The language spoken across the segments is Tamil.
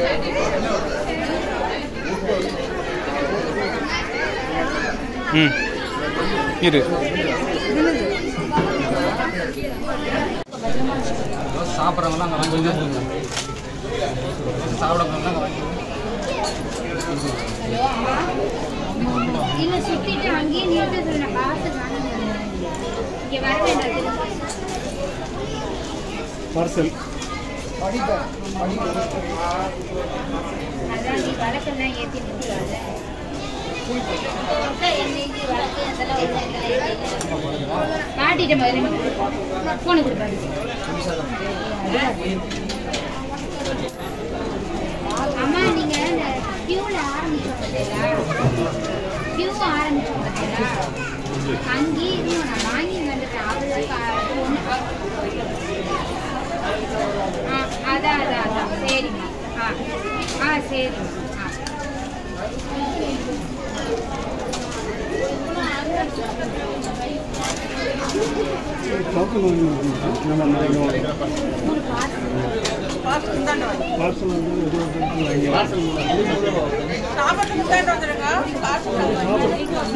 ம் இரு சாப்பிட்றவங்களாம் அங்கே வாங்கி சாப்பிட்றவங்களாம் அங்கே வாங்கி இல்ல சுத்திட்டு அங்கேயே நிறுத்த சொல்லு நான் பார்த்து காணும் இங்க வர வேண்டாம் பார்சல் அதான் நீ வழக்கெல்லாம் ஏத்தி நிறுத்தாத காட்டிட்ட மாதிரி போன கொடுப்பாரு அம்மா நீங்க இந்த கியூல ஆரம்பிச்சோம் பார்த்தீங்களா கியூ ஆரம்பிச்சோம் பார்த்தீங்களா அங்கேயே இதையும் நான் வாங்கி வந்துட்டேன் அவரு ஒன்று ஆ அதான் அதான் அதான் சரிம்மா ஆ ஆ சரிம்மா ஆ சாப்பாட்டு முட்டாயிட்டு வந்துருங்க காசு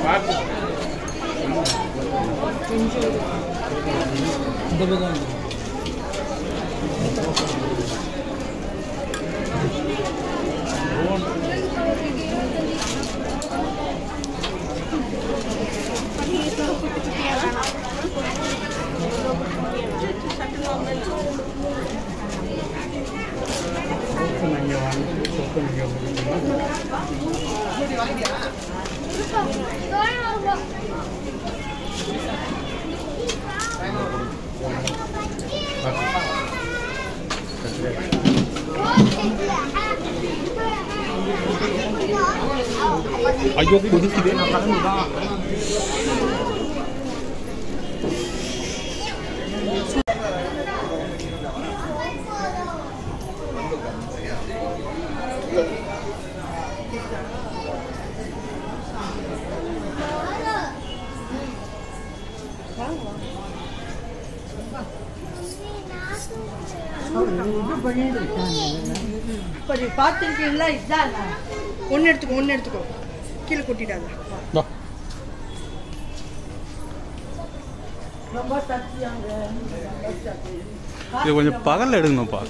ஐயோ கொதிக்குது இப்போ நீ பார்த்துருக்கீங்களா இதுதான் ஒன்று எடுத்துக்கோ ஒன்று எடுத்துக்கோ கீழே கொட்டிடாத வா ரொம்ப சத்தியாங்க இது கொஞ்சம் பகலில் எடுங்கப்பா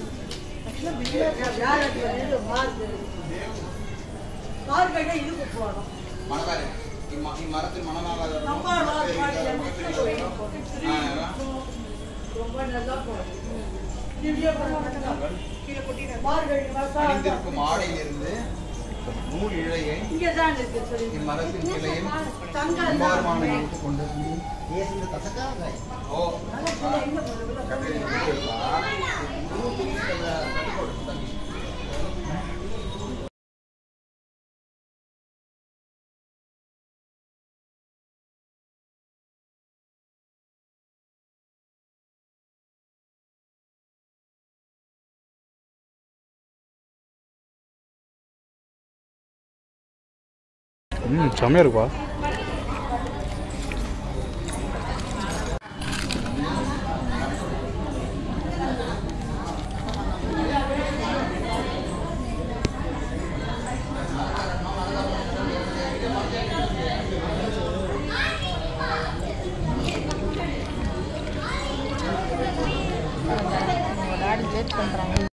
கார் கையில இதுக்கு போகணும் மணக்காரு இம்மரத்தில் மணமாக ரொம்ப ரொம்ப நல்லா போகணும் திவ்யா பண்ண கீழே கொட்டிடாத மார்கழி மாசம் அணிந்திருக்கும் ஆடையிலிருந்து நூல் இழையை இங்கே தான் இருக்கு சரி இம்மரத்தின் கிளையில் தங்கம் கும்பாரமான எடுத்துக் கொண்டு ஓ ம் செம்மையாக இருக்குப்பா டாடி லேட் பண்ணுறாங்க